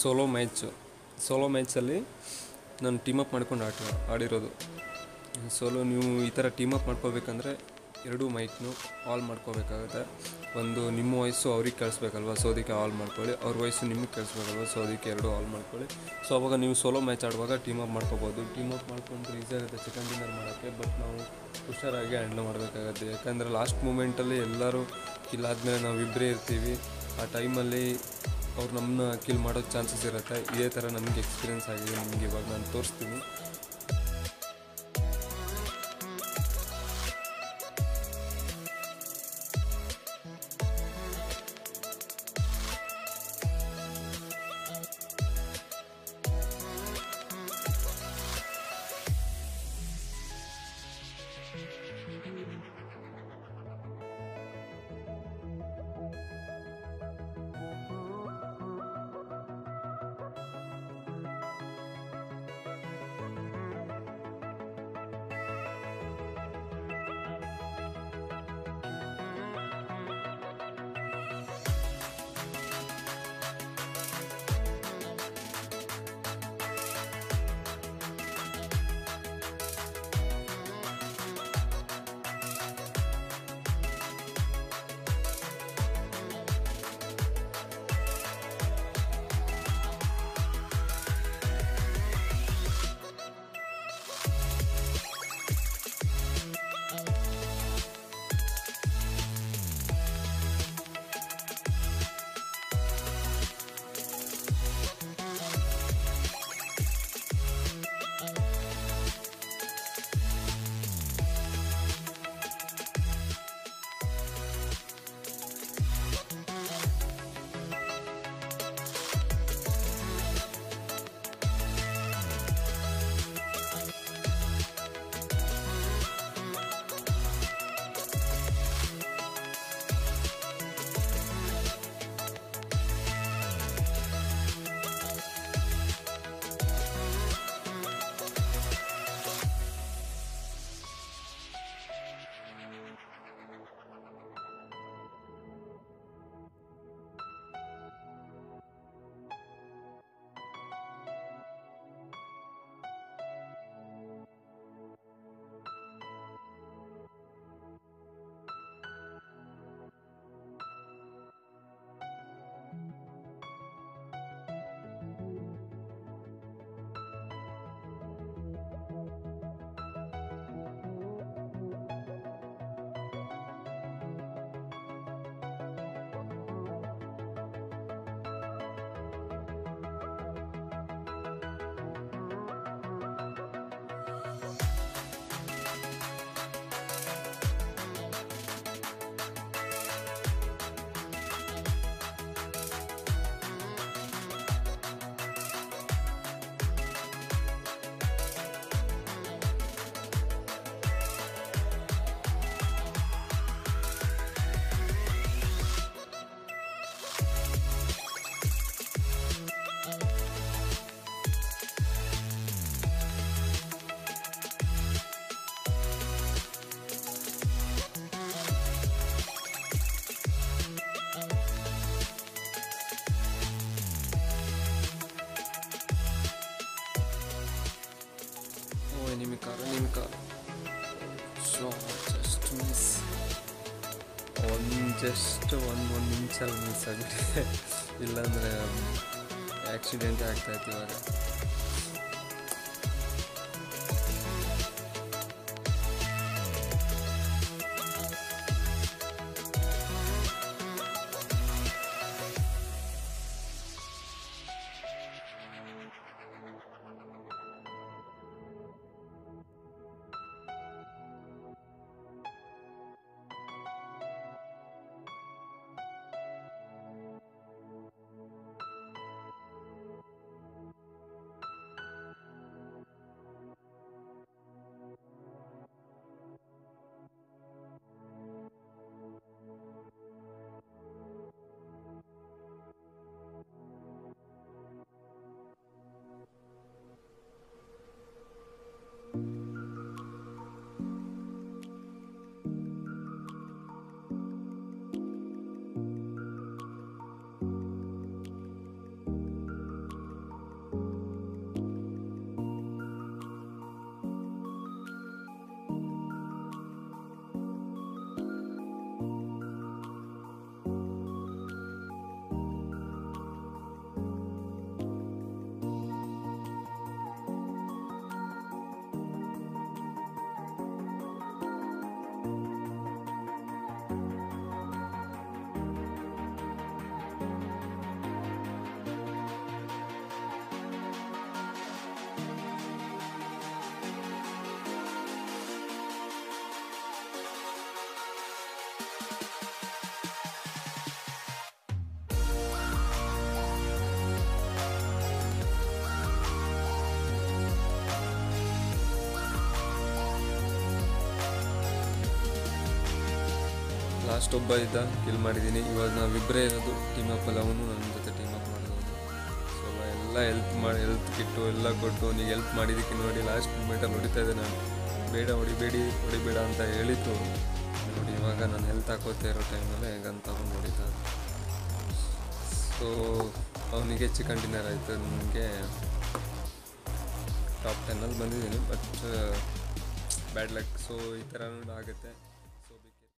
solo match solo ಮ್ಯಾಚಲ್ಲಿ ನಾನು team up ಮಾಡ್ಕೊಂಡು ಆಟ ಆಡಿರೋದು ಸೋಲೋ ನೀವು ಈ ಥರ ಟೀಮ್ ಅಪ್ ಮಾಡ್ಕೋಬೇಕಂದ್ರೆ ಎರಡೂ ಮೈಕ್ನು ಆಲ್ ಮಾಡ್ಕೋಬೇಕಾಗುತ್ತೆ ಒಂದು ನಿಮ್ಮ ವಾಯ್ಸು ಅವ್ರಿಗೆ ಕೇಳಿಸ್ಬೇಕಲ್ವ ಸೊ ಅದಕ್ಕೆ ಆಲ್ ಮಾಡ್ಕೊಳ್ಳಿ ಅವ್ರ ವಾಯ್ಸು ನಿಮಗೆ ಕೇಳಿಸ್ಬೇಕಲ್ವ ಸೊ ಅದಕ್ಕೆ ಎರಡು ಆಲ್ ಮಾಡ್ಕೊಳ್ಳಿ ಸೊ ಅವಾಗ ನೀವು ಸೋಲೋ ಮ್ಯಾಚ್ ಆಡುವಾಗ ಟೀಮ್ ಅಪ್ ಮಾಡ್ಕೋಬೋದು ಟೀಮ್ ಅಪ್ ಮಾಡ್ಕೊಂಡ್ರೆ ಈಸಿ ಆಗುತ್ತೆ ಚಿಕನ್ ಡಿನ್ನರ್ ಮಾಡೋಕ್ಕೆ ಬಟ್ ನಾವು ಹುಷಾರಾಗಿ ಹ್ಯಾಂಡ್ಲ್ ಮಾಡಬೇಕಾಗತ್ತೆ ಯಾಕಂದರೆ ಲಾಸ್ಟ್ ಮೂಮೆಂಟಲ್ಲಿ ಎಲ್ಲರೂ ಕಿಲ್ ಆದಮೇಲೆ ನಾವು ಇಬ್ಬರೇ ಇರ್ತೀವಿ ಆ ಟೈಮಲ್ಲಿ ಅವ್ರು ನಮ್ಮನ್ನ ಕಿಲ್ ಮಾಡೋ ಚಾನ್ಸಸ್ ಇರುತ್ತೆ ಇದೇ ಥರ ನನಗೆ ಎಕ್ಸ್ಪೀರಿಯನ್ಸ್ ಆಗಿದೆ ನಿಮಗೆ ಇವಾಗ ನಾನು ತೋರಿಸ್ತೀನಿ ಓ ನಿಮಿಕ ನಿಮಿಕ ಸೊ ಜಸ್ಟ್ ಮಿಸ್ ಒಂದು ಜಸ್ಟ್ ಒಂದು ಒಂದು ನಿಮಿಷಲ್ಲಿ ಮಿಸ್ ಆಗಿಬಿಟ್ಟಿದೆ ಇಲ್ಲಾಂದರೆ ಆ್ಯಕ್ಸಿಡೆಂಟ್ ಆಗ್ತಾಯಿತ್ತು ಇವಾಗ ಲಾಸ್ಟ್ ಒಬ್ಬ ಇದ್ದ ಕಿಲ್ ಮಾಡಿದ್ದೀನಿ ಇವಾಗ ನಾವಿಬ್ಬರೇ ಇರೋದು ಟೀಮ್ ಅಪ್ಪಲ್ಲಿ ಅವನು ನನ್ನ ಜೊತೆ ಟೀಮ್ ಅಪ್ ಮಾಡಿದವನು ಸೊ ಎಲ್ಲ ಹೆಲ್ಪ್ ಮಾಡಿ ಹೆಲ್ತ್ ಕಿಟ್ಟು ಎಲ್ಲ ಕೊಟ್ಟು ಅವನಿಗೆ ಹೆಲ್ಪ್ ಮಾಡಿದ್ದಕ್ಕೆ ನೋಡಿ ಲಾಸ್ಟ್ ಮೂಮೆಂಟಲ್ಲಿ ಹೊಡಿತಾ ಇದ್ದೆ ನಾನು ಬೇಡ ಹೊಡಿಬೇಡಿ ಹೊಡಿಬೇಡ ಅಂತ ಹೇಳಿದ್ದು ನೋಡಿ ಇವಾಗ ನಾನು ಹೆಲ್ತ್ ಹಾಕೋತಾ ಇರೋ ಟೈಮಲ್ಲೇ ಗನ್ ತಗೊಂಡು ಹೊಡಿತಾ ಸೊ ಅವನಿಗೆ ಚಿಕನ್ ಡಿನ್ನರ್ ಆಯಿತು ನನಗೆ ಟಾಪ್ ಟೆನ್ನಲ್ಲಿ ಬಂದಿದ್ದೀನಿ ಬಟ್ ಬ್ಯಾಡ್ ಲಕ್ ಸೊ ಈ ಥರ ಆಗುತ್ತೆ